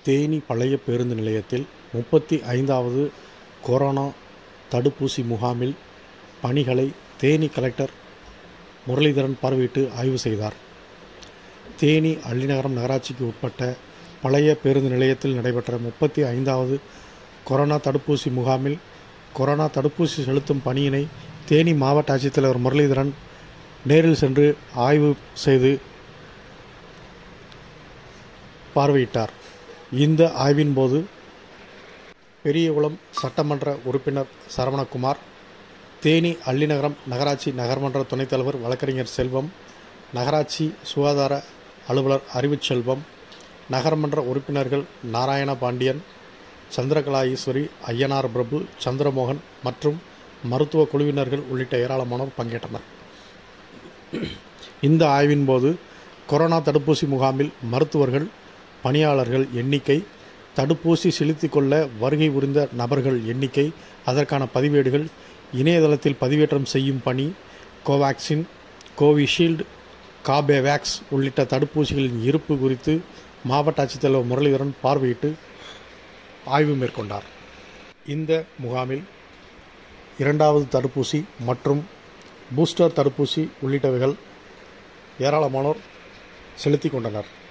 தேனி பழைய பேருந்து நிலையத்தில் முப்பத்தி ஐந்தாவது கொரோனா தடுப்பூசி முகாமில் பணிகளை தேனி கலெக்டர் முரளிதரன் பார்வையிட்டு ஆய்வு செய்தார் தேனி அள்ளிநகரம் நகராட்சிக்கு உட்பட்ட பழைய பேருந்து நிலையத்தில் நடைபெற்ற முப்பத்தி ஐந்தாவது கொரோனா தடுப்பூசி முகாமில் கொரோனா தடுப்பூசி செலுத்தும் பணியினை தேனி மாவட்ட ஆட்சித்தலைவர் முரளிதரன் நேரில் சென்று ஆய்வு செய்து பார்வையிட்டார் இந்த ஆய்வின் போது பெரியகுளம் சட்டமன்ற உறுப்பினர் சரவணகுமார் தேனி அள்ளிநகரம் நகராட்சி நகர்மன்ற துணைத் தலைவர் வழக்கறிஞர் செல்வம் நகராட்சி சுகாதார அலுவலர் அறிவுச்செல்வம் நகர்மன்ற உறுப்பினர்கள் நாராயண பாண்டியன் சந்திரகலா ஈஸ்வரி ஐயனார் பிரபு சந்திரமோகன் மற்றும் மருத்துவ குழுவினர்கள் உள்ளிட்ட ஏராளமானோர் பங்கேற்றனர் இந்த ஆய்வின் போது கொரோனா தடுப்பூசி முகாமில் மருத்துவர்கள் பணியாளர்கள் எண்ணிக்கை தடுப்பூசி செலுத்திக் கொள்ள வருகை புரிந்த நபர்கள் எண்ணிக்கை அதற்கான பதிவேடுகள் இணையதளத்தில் பதிவேற்றம் செய்யும் பணி கோவேக்சின் கோவிஷீல்டு காபேவேக்ஸ் உள்ளிட்ட தடுப்பூசிகளின் இருப்பு குறித்து மாவட்ட ஆட்சித்தலைவர் முரளிதரன் பார்வையிட்டு ஆய்வு மேற்கொண்டார் இந்த முகாமில் இரண்டாவது தடுப்பூசி மற்றும் பூஸ்டர் தடுப்பூசி உள்ளிட்டவைகள் ஏராளமானோர் செலுத்திக் கொண்டனர்